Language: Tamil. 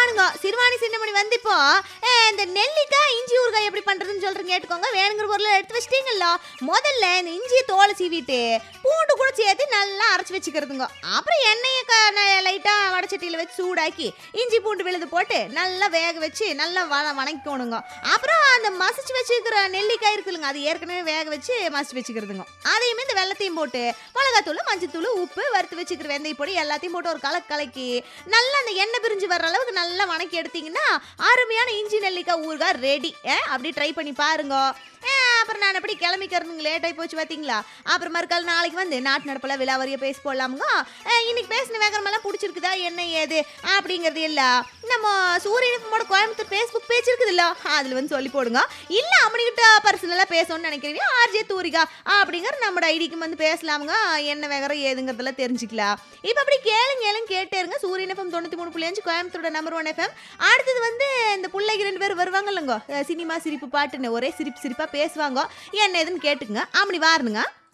நானுங்க சிறுவாணி சின்னமணி வந்து இப்போ அஹ், இந்த நெல்லிக்காய் இஞ்சி ஊறுகாய் எப்படி பண்றதுன்னு சொல்றேன் கேட்டுக்கோங்க வேணுங்கிற பொருளை எடுத்து வச்சிட்டீங்களா முதல்ல இந்த இஞ்சியை தோலை சீவிட்டு பூண்டு கூட சேர்த்து நல்லா அரைச்சி வச்சுக்கிறதுங்க அப்புறம் எண்ணெயை லைட்டாக வடச்சட்டியில் வச்சு சூடாக்கி இஞ்சி பூண்டு விழுது போட்டு நல்லா வேக வச்சு நல்லா வ வணக்கிக்கணுங்க அப்புறம் அந்த மசிச்சு வச்சுக்கிற நெல்லிக்காய் இருக்குதுங்க அது ஏற்கனவே வேக வச்சு மசிச்சு வச்சுக்கிறதுங்க அதையுமே இந்த வெள்ளத்தையும் போட்டு மிளகாத்தூள் மஞ்சத்தூள் உப்பு வறுத்து வச்சுக்கிற வெந்தய பொடி எல்லாத்தையும் போட்டு ஒரு கலக்கு கலக்கி நல்லா அந்த எண்ணெய் பிரிஞ்சு வர்ற அளவுக்கு நல்லா வணக்கி எடுத்தீங்கன்னா அருமையான இஞ்சி நெல்லிக்காய் ஊறுகாய் ரெடி அப்படி ட்ரை பண்ணி பாருங்க அஹ், அப்புறம் நான் எப்படி கிளம்பிக்கிறதுங்க லேட் ஆகி போச்சு பார்த்தீங்களா அப்புறம் மறுக்கால் நாளைக்கு வந்து நாட்டு நடப்பில் விலாவரியை பேசி போடலாமுங்க அஹ், இன்னைக்கு பேசின வேகமெல்லாம் பிடிச்சிருக்குதா என்ன ஏது அப்படிங்கிறது எல்லாம் நம்ம சூரியனுக்குமோட கோயம்புத்தூர் ஃபேஸ்புக் பேஜ் இருக்குது இல்ல அதில் வந்து சொல்லி போடுங்க இல்லை அப்படிக்கிட்ட பர்சனலாக பேசணும்னு நினைக்கிறீங்க ஆர்ஜே தூரிகா அப்படிங்கிற நம்மளோட ஐடிக்கு வந்து பேசலாமுங்க என்ன வேகரம் ஏதுங்கிறதெல்லாம் தெரிஞ்சுக்கலாம் இப்போ அப்படி கேளுங்க கேளுங்க கேட்டே இருங்க சூரியன் எஃப்எம் தொண்ணூற்றி மூணு புள்ளி அஞ்சு கோயம்புத்தூரோட நம்பர் ஒன் எஃப்எம் அடுத்தது வந்து இந்த பிள்ளைக்கு ரெண்டு பேர் வருவாங்க இல்லைங்க சினிமா சிரிப்பு பாட்டுன்னு ஒரே சிரிப்பு சிரிப்பாக பேசுவாங்க என்ன ஏதுன்னு கேட்டுக்குங்க அப்படி வாருங்க